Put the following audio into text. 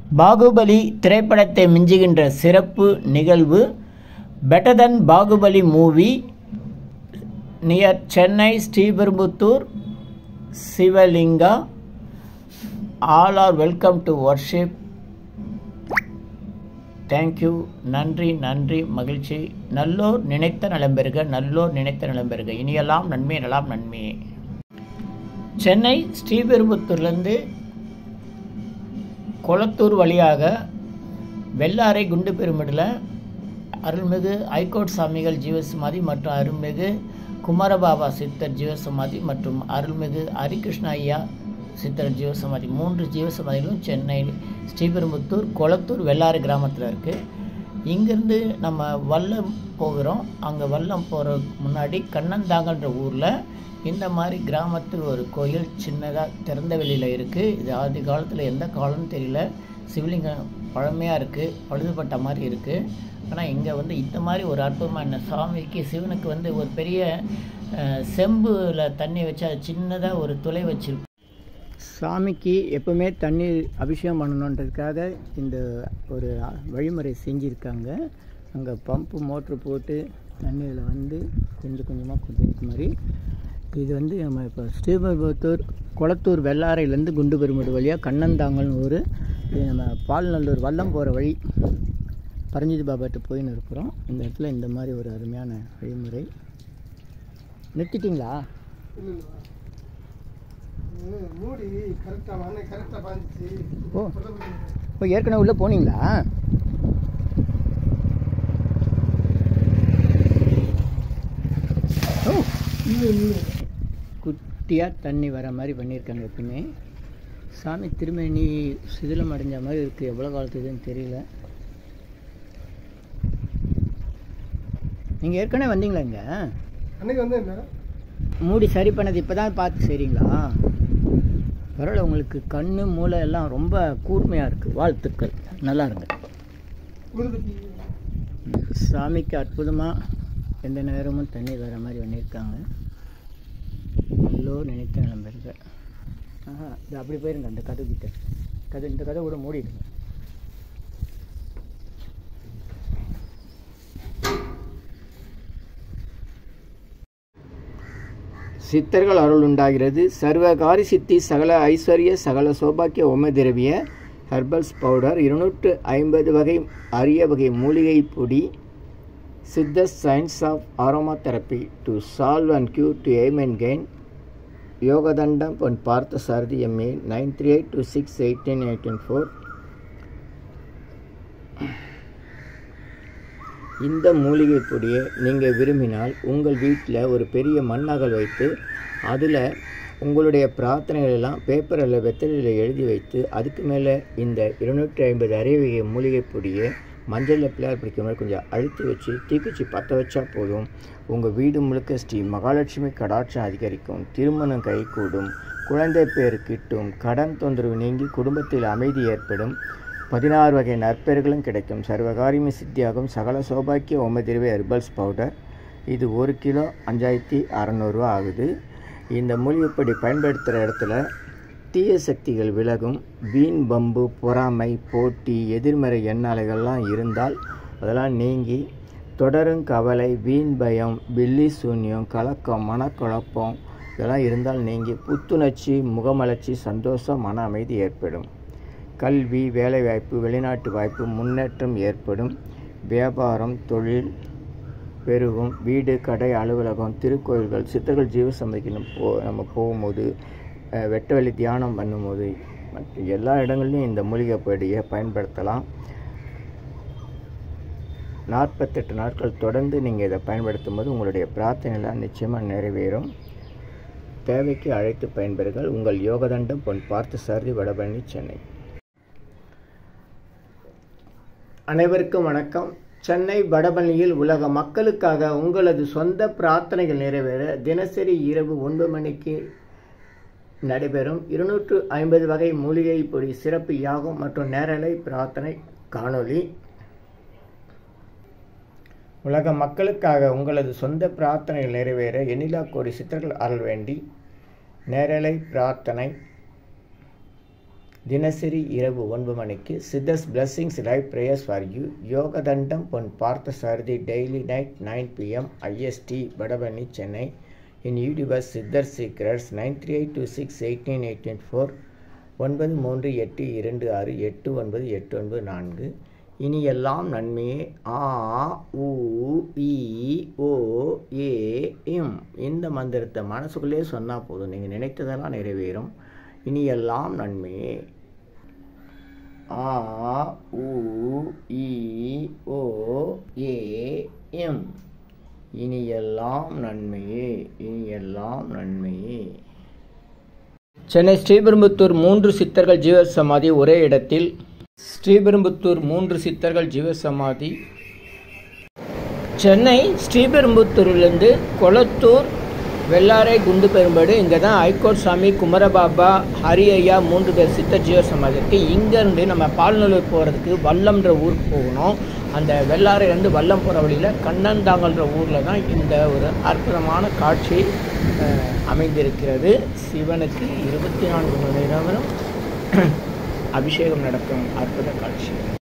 பாகுபலி திரைப்படத்தை மிஞ்சுகின்ற சிறப்பு நிகழ்வு better than Baahubali movie near Chennai Sriperumbudur Sivalinga all are welcome to worship thank you நன்றி நன்றி மகிழ்ச்சி நல்லோர் நினைத்த நலம் பெறுக நல்லோர் நினைத்த நலம் பெறுக இனியெல்லாம் நன்மை நலாம் நன்மையே சென்னை ஸ்ரீபெரும்புத்தூர்லேருந்து கொளத்தூர் வழியாக வெள்ளாரை குண்டு பெருமிடில் அருள்மிகு ஐகோட் சாமிகள் ஜீவசமாதி மற்றும் அருள்மிகு குமாரபாபா சித்தர் ஜீவசமாதி மற்றும் அருள்மிகு ஹரிகிருஷ்ண ஐயா சித்தர் ஜீவசமாதி மூன்று ஜீவசமாதிகளும் சென்னை ஸ்ரீபெரும்புத்தூர் கொளத்தூர் வெள்ளாறு கிராமத்தில் இருக்குது இங்கேருந்து நம்ம வல்லம் போகிறோம் அங்கே வல்லம் போகிறதுக்கு முன்னாடி கண்ணந்தாங்கன்ற ஊரில் இந்த மாதிரி கிராமத்தில் ஒரு கோயில் சின்னதாக திறந்த வெளியில் இருக்குது இது ஆதி காலத்தில் எந்த காலம்னு தெரியல சிவலிங்கம் பழமையாக இருக்குது பழுதுபட்ட மாதிரி இருக்குது ஆனால் இங்கே வந்து இந்த மாதிரி ஒரு அற்புதமான சாமிக்கு சிவனுக்கு வந்து ஒரு பெரிய அஹ், செம்புல தண்ணி வச்சு அது சின்னதாக ஒரு துளை வச்சிருக்கு சாமிக்கு எப்பவுமே தண்ணீர் அபிஷேகம் பண்ணணுன்றதுக்காக இந்த ஒரு வழிமுறை செஞ்சுருக்காங்க அங்கே பம்பு மோட்ரு போட்டு தண்ணியில் வந்து கொஞ்சம் கொஞ்சமாக கொஞ்சம் மாதிரி இது வந்து நம்ம இப்போ ஸ்ரீபெரும்புத்தூர் குளத்தூர் வெள்ளாரையிலேருந்து குண்டு பெருமடு வழியாக கண்ணந்தாங்கல்னு ஊர் இது நம்ம பால்நல்லூர் வல்லம் போகிற வழி பரஞ்சித் பாபாட்ட போயின்னு இருக்கிறோம் இந்த இடத்துல இந்த மாதிரி ஒரு அருமையான வழிமுறை நிறுத்திட்டீங்களா மூடி கரெக்டாக வாங்க கரெக்டாக பாஞ்சிச்சு ஓ இப்போ ஏற்கனவே உள்ளே போனீங்களா ஓ குட்டியாக தண்ணி வர மாதிரி பண்ணியிருக்காங்க எப்பயுமே சாமி திருமணி சிதிலம் அடைஞ்ச மாதிரி இருக்குது எவ்வளோ காலத்துக்குன்னு தெரியல நீங்கள் ஏற்கனவே வந்தீங்களா இங்கே அன்னைக்கு வந்து என்ன மூடி சரி பண்ணது இப்போ தான் பார்த்து செய்கிறீங்களா பரவாயில்ல உங்களுக்கு கண்ணு மூளை எல்லாம் ரொம்ப கூர்மையாக இருக்குது வாழ்த்துக்கள் நல்லா இருங்க ஊதுபத்தி சாமிக்கு அற்புதமாக எந்த நேரமும் தண்ணி வர மாதிரி பண்ணியிருக்காங்க நல்லோ நினைத்த நிலம்பெருங்க ஆஹா இது அப்படி போயிருங்க அந்த கதை கிட்ட கதை இந்த கதை கூட மூடிடுங்க சித்தர்கள் அருள் உண்டாகிறது சர்வகாரி சித்தி சகல ஐஸ்வர்ய சகல சௌபாக்கிய ஓம திரவிய ஹெர்பல்ஸ் பவுடர் இருநூற்று ஐம்பது வகை அரிய வகை மூலிகை பொடி Siddha science of aroma therapy to solve and cure to aim and gain Yogathandam Pon Parthasarathy MA nine three eight two six eighteen eighteen four இந்த மூலிகை பொடியை நீங்கள் விரும்பினால் உங்கள் வீட்டில் ஒரு பெரிய மண்ணகல் வைத்து அதில் உங்களுடைய பிரார்த்தனைகள் எல்லாம் பேப்பரில் வெத்தலையில் எழுதி வைத்து அதுக்கு மேலே இந்த இருநூற்றி ஐம்பது அரைவகை மூலிகை பொடியை மஞ்சளில் பிள்ளையார் பிடிக்கிற மாதிரி கொஞ்சம் அழுத்தி வச்சு தீக்குச்சி பற்ற வச்சா போதும் உங்கள் வீடு முழுக்க ஸ்ரீ மகாலட்சுமி கடாட்சம் அதிகரிக்கும் திருமணம் கைகூடும் குழந்தை பேர் கிட்டும் கடன் தொந்தரவு நீங்கி குடும்பத்தில் அமைதி ஏற்படும் பதினாறு வகை நற்பெயர்களும் கிடைக்கும் சர்வகாரியம சித்தியாகும் சகல சௌபாக்கிய ஓமதிரவை ஹெர்பல்ஸ் பவுடர் இது ஒரு கிலோ அஞ்சாயிரத்தி அறநூறுவா ஆகுது இந்த மூலிகைப்பொடி பயன்படுத்துகிற இடத்துல தீய சக்திகள் விலகும் வீண் பம்பு பொறாமை போட்டி எதிர்மறை எண்ணாலைகள்லாம் இருந்தால் அதெல்லாம் நீங்கி தொடரும் கவலை வீண் பயம் பில்லி சூன்யம் கலக்கம் மனக்குழப்பம் இதெல்லாம் இருந்தால் நீங்கி புத்துணர்ச்சி முகமலர்ச்சி சந்தோஷம் மன அமைதி ஏற்படும் கல்வி வேலைவாய்ப்பு வெளிநாட்டு வாய்ப்பு முன்னேற்றம் ஏற்படும் வியாபாரம் தொழில் பெருகும் வீடு கடை அலுவலகம் திருக்கோயில்கள் சித்தர்கள் ஜீவசமைக்கு நம்ம போ நம்ம போகும்போது அஹ், வெட்ட வெளி தியானம் பண்ணும்போது மற்ற எல்லா இடங்கள்லையும் இந்த மூலிகை பொடியை பயன்படுத்தலாம் நாற்பத்தெட்டு நாட்கள் தொடர்ந்து நீங்கள் இதை பயன்படுத்தும் போது உங்களுடைய பிரார்த்தனைலாம் நிச்சயமாக நிறைவேறும் தேவைக்கு அழைத்து பயன்பெறுங்கள் உங்கள் யோகதண்டம் பொன் பார்த்து சாரதி வடபழனி சென்னை அனைவருக்கும் வணக்கம் சென்னை வடபழனியில் உலக மக்களுக்காக உங்களது சொந்த பிரார்த்தனைகள் நிறைவேற தினசரி இரவு ஒன்பது மணிக்கு நடைபெறும் இருநூற்று ஐம்பது வகை மூலிகை பொடி சிறப்பு யாகம் மற்றும் நேரலை பிரார்த்தனை காணொளி உலக மக்களுக்காக உங்களது சொந்த பிரார்த்தனைகள் நிறைவேற எண்ணிலா கோடி சித்தர்கள் அருள் வேண்டி நேரலை பிரார்த்தனை தினசரி இரவு ஒன்பது மணிக்கு Siddhars blessings live prayers for you Yogathandam Pon Parthasarathy daily night nine PM IST Vadapalani Chennai in YouTubers Siddhar secrets nine three eight two six eighteen eighteen four ஒன்பது மூன்று எட்டு இரண்டு ஆறு எட்டு ஒன்பது எட்டு ஒன்பது நான்கு இனி எல்லாம் நன்மையே ஆ உ இ ஓ ஏ இம் இந்த மந்திரத்தை மனசுக்குள்ளே சொன்னால் போதும் நீங்கள் நினைத்ததெல்லாம் நிறைவேறும் இனி எல்லாம் நன்மையே ஆ உ இ ஓ ஏ எம் இனி எல்லாம் நன்மையே இனி எல்லாம் நன்மையே சென்னை ஸ்ரீபெரும்புத்தூர் மூன்று சித்தர்கள் ஜீவ சமாதி ஒரே இடத்தில் ஸ்ரீபெரும்புத்தூர் மூன்று சித்தர்கள் ஜீவ சமாதி சென்னை ஸ்ரீபெரும்புத்தூர்லேருந்து கொளத்தூர் வெள்ளாரை குண்டு பெரும்பாடு இங்கே தான் ஐகோட் சாமி குமரபாபா ஹரி ஐயா மூன்று பேர் சித்தர் ஜீவ சமாதி இருக்குது இங்கேருந்து நம்ம பால்நல்லூர் போகிறதுக்கு வல்லம்ன்ற ஊருக்கு போகணும் அந்த வெள்ளாரையிலேருந்து வல்லம் போகிற வழியில் கண்ணந்தாங்கல்ன்ற ஊரில் தான் இந்த ஒரு அற்புதமான காட்சி அஹ், அமைந்திருக்கிறது சிவனுக்கு இருபத்தி நான்கு மணி நேரம் அபிஷேகம் நடக்கும் அற்புத காட்சி